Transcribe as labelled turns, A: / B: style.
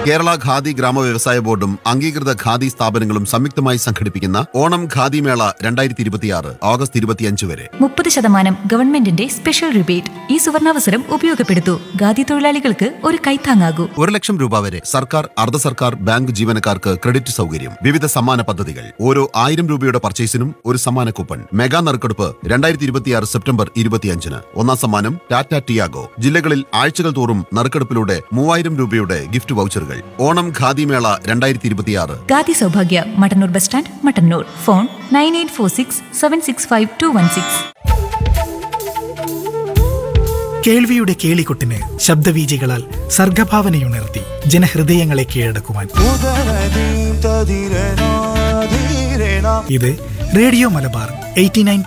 A: കേരള ഖാദി ഗ്രാമ വ്യവസായ ബോർഡും അംഗീകൃത ഖാദി സ്ഥാപനങ്ങളും സംയുക്തമായി സംഘടിപ്പിക്കുന്ന ഓണം ഖാദി മേള രണ്ടായിരത്തി ഇരുപത്തിയാറ് ഓഗസ്റ്റ് ഇരുപത്തിയഞ്ച് വരെ
B: മുപ്പത് ശതമാനം ഗവൺമെന്റിന്റെ സ്പെഷ്യൽ റിബേറ്റ് ഈ സുവർണാവസരം ഉപയോഗപ്പെടുത്തൂ ഖാദി തൊഴിലാളികൾക്ക് ഒരു കൈത്താങ്ങാകൂ
A: ഒരു ലക്ഷം രൂപ വരെ സർക്കാർ അർദ്ധ സർക്കാർ ബാങ്ക് ജീവനക്കാർക്ക് ക്രെഡിറ്റ് സൗകര്യം വിവിധ സമ്മാന പദ്ധതികൾ ഓരോ ആയിരം രൂപയുടെ പർച്ചേസിനും ഒരു സമ്മാന കൂപ്പൺ മെഗാ നറുക്കെടുപ്പ് രണ്ടായിരത്തി ഇരുപത്തിയാറ് സെപ്റ്റംബർ ഇരുപത്തിയഞ്ചിന് ഒന്നാം സമ്മാനം ടാറ്റ ടിയാഗോ ജില്ലകളിൽ ആഴ്ചകൾ തോറും നറുക്കെടുപ്പിലൂടെ മൂവായിരം രൂപയുടെ ഗിഫ്റ്റ് വൗച്ചറുകൾ ഓണം ഖാദി മേള രണ്ടായിരത്തി ഇരുപത്തിയാറ്
B: Khadi Saubhagya Mattannur bus stand Mattannur phone nine eight four six seven six five two one six
C: കേൾവിയുടെ കേളികൊട്ടിന് ശബ്ദവീചികളാൽ സർഗഭാവനയുണർത്തി ജനഹൃദയങ്ങളെ കീഴടക്കുവാൻ ഇത് റേഡിയോ മലബാർ എയ്റ്റി